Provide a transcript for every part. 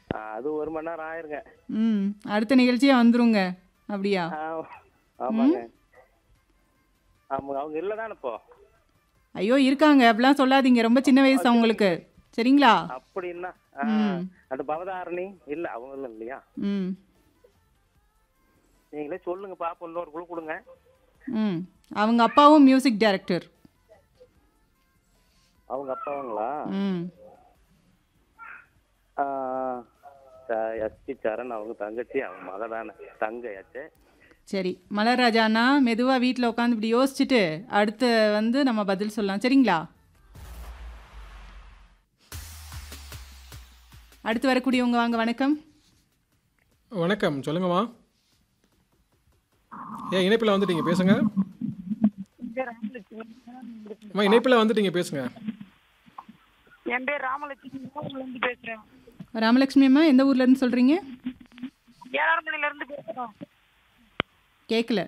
ஆ, அது ஒரு மணி நேரம் ஆயிருங்க ம் அடுத்த நிகழ்ச்சியே வந்துருங்க அப்படியா ஆ, ஆமாங்க ஆமாங்க அவங்க இல்லை தானே இப்போ ஐயோ இருக்காங்க அப்படிலாம் சொல்லாதீங்க ரொம்ப சின்ன வயசு அவங்களுக்கு சரிங்களா அப்படின்னா ஆ, ம். அந்த பவதாரணி இல்ல அவங்களும் இல்லையா ம் நீங்களே சொல்லுங்க பாப்போம் இன்னொரு குழு கொடுங்க ம் அவங்க அப்பாவும் மியூசிக் டைரக்டர் அவங்க அப்பாவுங்களா ம் எஸ்பி சரண் அவங்க தங்கச்சி அவங்க மக தானே தங்கையாச்சு சரி மலர்ராஜாண்ணா மெதுவாக வீட்டில் உட்காந்து இப்படி யோசிச்சுட்டு அடுத்து வந்து நம்ம பதில் சொல்லலாம் சரிங்களா அடுத்து வரக்கூடியவங்க வாங்க வணக்கம் வணக்கம் சொல்லுங்கம்மா ஏன் இணைப்பில் வந்துட்டீங்க பேசுங்க அம்மா இணைப்பில் வந்துட்டீங்க பேசுங்க என் பேர் ராமலட்சுமி இருந்து பேசுறேன் ராமலட்சுமி அம்மா எந்த ஊர்ல இருந்து சொல்கிறீங்க ஏழாரமணில இருந்து பேசுறோம் கேட்கல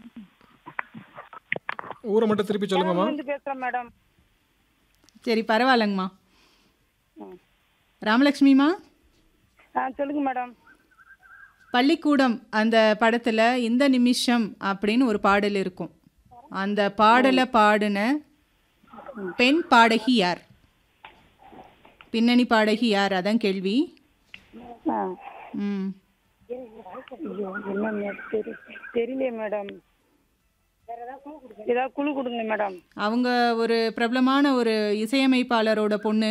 ஊரை மட்டும் திருப்பி சொல்லுங்கம்மா இருந்து பேசுறேன் மேடம் சரி பரவாயில்லங்கம்மா ராமலட்சுமிம்மா ஆ சொல்லுங்க மேடம் பள்ளிக்கூடம் அந்த படத்தில் இந்த நிமிஷம் அப்படின்னு ஒரு பாடல் இருக்கும் அந்த பாடலை பாடின பெண் பாடகி யார் பின்னணி பாடகி யார் அதான் கேள்வி ஆ ம் ஐயோ என்ன தெரி தெரியலையே மேடம் ஏதாவது குழு கொடுங்க மேடம் அவங்க ஒரு பிரபலமான ஒரு இசையமைப்பாளரோட பொண்ணு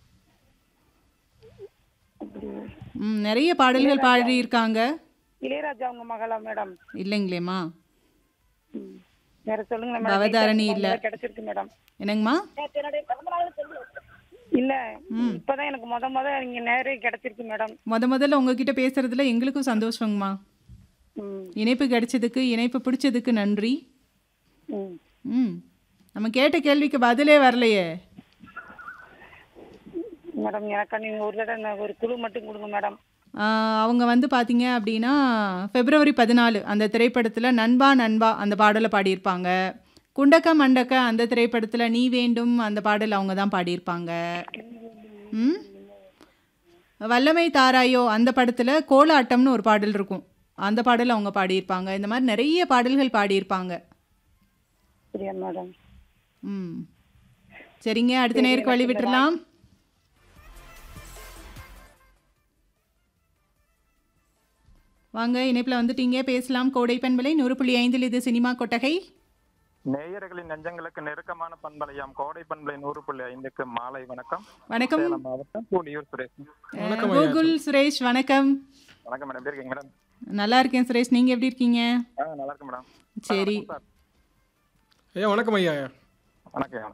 ம் நிறைய பாடல்கள் பாடியிருக்காங்க இளையராஜா அவங்க மகளா மேடம் இல்லைங்களேம்மா ம். வேற சொல்லுங்க மேடம் பவதாரணி இல்ல. கிடைச்சிருக்கு மேடம் என்னங்கம்மா இல்ல இப்பதான் எனக்கு முத முத நீங்க நேரே கிடைச்சிருக்கு மேடம் முத முதல்ல உங்ககிட்ட பேசுறதுல எங்களுக்கும் சந்தோஷங்கம்மா ம் இணைப்பு கிடைச்சதுக்கு இணைப்பு பிடிச்சதுக்கு நன்றி ம் ம் நம்ம கேட்ட கேள்விக்கு பதிலே வரலையே மேடம் எனக்கு நீங்க ஒரு தடவை ஒரு குழு மட்டும் கொடுங்க மேடம் ஆஹ் அவங்க வந்து பார்த்தீங்க அப்படின்னா பிப்ரவரி பதினாலு அந்த திரைப்படத்தில் நண்பா நண்பா அந்த பாடலை பாடியிருப்பாங்க குண்டக்க மண்டக்க அந்த திரைப்படத்தில் நீ வேண்டும் அந்த பாடல் அவங்க தான் பாடியிருப்பாங்க ம் வல்லமை தாராயோ அந்த படத்தில் கோலாட்டம்னு ஒரு பாடல் இருக்கும் அந்த பாடல் அவங்க பாடியிருப்பாங்க இந்த மாதிரி நிறைய பாடல்கள் பாடியிருப்பாங்க சரியா மேடம் ம் சரிங்க அடுத்த நேருக்கு வழி விட்டுறலாம் வாங்க இணைப்பில் வந்துட்டீங்க பேசலாம் கோடை பண்பலை நூறு புள்ளி ஐந்தில் இது சினிமா கொட்டகை நேயர்களின் நெஞ்சங்களுக்கு நெருக்கமான பண்பலையாம் கோடை பண்பலை நூறு புள்ளி ஐந்துக்கு மாலை வணக்கம் வணக்கம் சேலம் மாவட்டம் பூலியூர் சுரேஷ் வணக்கம் ஐயா. கூகுள் சுரேஷ் வணக்கம் வணக்கம் மேடம் எப்படி இருக்கீங்க மேடம் நல்லா இருக்கேன் சுரேஷ் நீங்கள் எப்படி இருக்கீங்க ஆ நல்லா இருக்கு மேடம் சரி சார் ஐயா வணக்கம் ஐயா வணக்கம்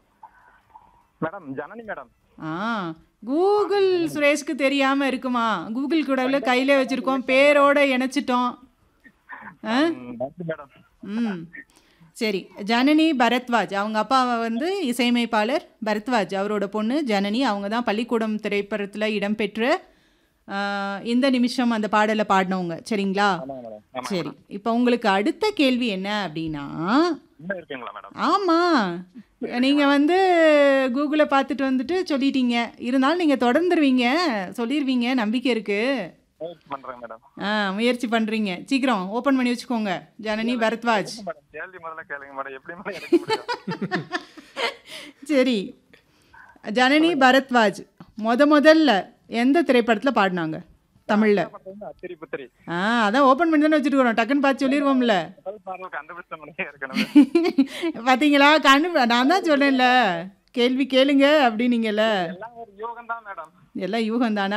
மேடம் ஜனனி மேடம் ஆ கூகுள் சுரேஷ்க்கு தெரியாமல் இருக்குமா கூகுள் கூட கையில் வச்சுருக்கோம் பேரோட இணைச்சிட்டோம் ஆ ம், நன்றி மேடம் ம் சரி ஜனனி பரத்வாஜ் அவங்க அப்பா வந்து இசையமைப்பாளர் பரத்வாஜ் அவரோட பொண்ணு ஜனனி அவங்க தான் பள்ளிக்கூடம் திரைப்படத்தில் இடம்பெற்ற ஆ, இந்த நிமிஷம் அந்த பாடலை பாடினவங்க சரிங்களா ஆமாங்க மேடம் ஆமா சரி இப்போ உங்களுக்கு அடுத்த கேள்வி என்ன அப்படின்னா இன்னும் இருக்கீங்களா மேடம் ஆமாம் நீங்கள் வந்து கூகுளை பார்த்துட்டு வந்துட்டு சொல்லிட்டீங்க இருந்தாலும் நீங்கள் தொடர்ந்துருவீங்க சொல்லிடுவீங்க நம்பிக்கை இருக்குது முயற்சி பண்றேன் மேடம் ஆ முயற்சி பண்ணுறீங்க சீக்கிரம் ஓப்பன் பண்ணி வச்சுக்கோங்க ஜனனி பரத்வாஜ் மேடம் கேள்வி முதல்ல கேளுங்க மேடம் எப்படி மேடம் எடுக்க முடியும் சரி ஜனனி பரத்வாஜ் முத முதல்ல எந்த திரைப்படத்தில் பாடினாங்க தமிழில் அத்திரி புத்திரி ஆ அதான் ஓப்பன் பண்ணி தானே வச்சுட்டு டக்குன்னு பார்த்து சொல்லிடுவோம்ல முதல் பாடல் கண்டுபிடிச்ச மாதிரியே இருக்கணும் பார்த்தீங்களா கண்ணு நான் தான் சொன்னேன்ல கேள்வி கேளுங்க அப்படின்னீங்கல்ல எல்லாம் ஒரு யோகம் தான் மேடம் எல்லாம் யூகம் தானா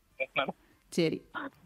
சரி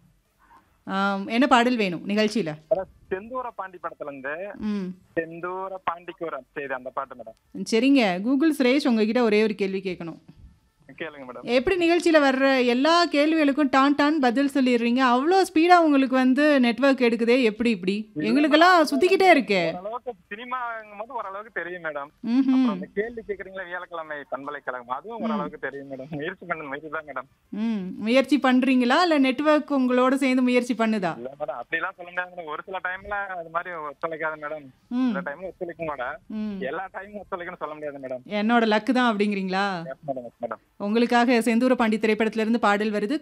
ஆம், என்ன பாடல் வேணும் நிகழ்ச்சியில் செந்தூர பாண்டி படத்துல இருந்து ம் செந்தூர பாண்டிக்கு ஒரு சரி அந்த பாட்டு மேடம் சரிங்க கூகுள் சுரேஷ் உங்ககிட்ட ஒரே ஒரு கேள்வி கேட்கணும் கேளுங்க மேடம் எப்படி நிகழ்ச்சியில் வர்ற எல்லா கேள்விகளுக்கும் டான் டான் பதில் சொல்லிடுறீங்க அவ்வளோ ஸ்பீடாக உங்களுக்கு வந்து நெட்வொர்க் எடுக்குதே எப்படி இப்படி எங்களுக்கெல்லாம் சுற்றிக்கிட்டே இருக்கே ஓரளவுக்கு சினிமாங்கும் போது ஓரளவுக்கு தெரியும் மேடம் ம் அப்புறம் இந்த கேள்வி கேக்குறீங்களா வியாழக்கிழமை பண்பலைக்கிழமை அதுவும் ஓரளவுக்கு தெரியும் மேடம் முயற்சி பண்ண முயற்சி தான் மேடம் ம் முயற்சி பண்ணுறீங்களா இல்லை நெட்வொர்க் உங்களோட சேர்ந்து முயற்சி பண்ணுதா இல்ல மேடம் அப்படிலாம் சொல்ல முடியாது மேடம் ஒரு சில டைம்ல அது மாதிரி ஒத்துழைக்காது மேடம் ம் சில டைம்ல ஒத்துழைக்கும் மேடம் ம் எல்லா டைமும் ஒத்துழைக்கணும்னு சொல்ல முடியாது மேடம் என்னோட லக்கு தான் அப்படிங்கிறீங்களா மேடம் மேடம் உங்களுக்காக செந்தூர பாண்டி திரைப்படத்திலிருந்து பாடல் வருது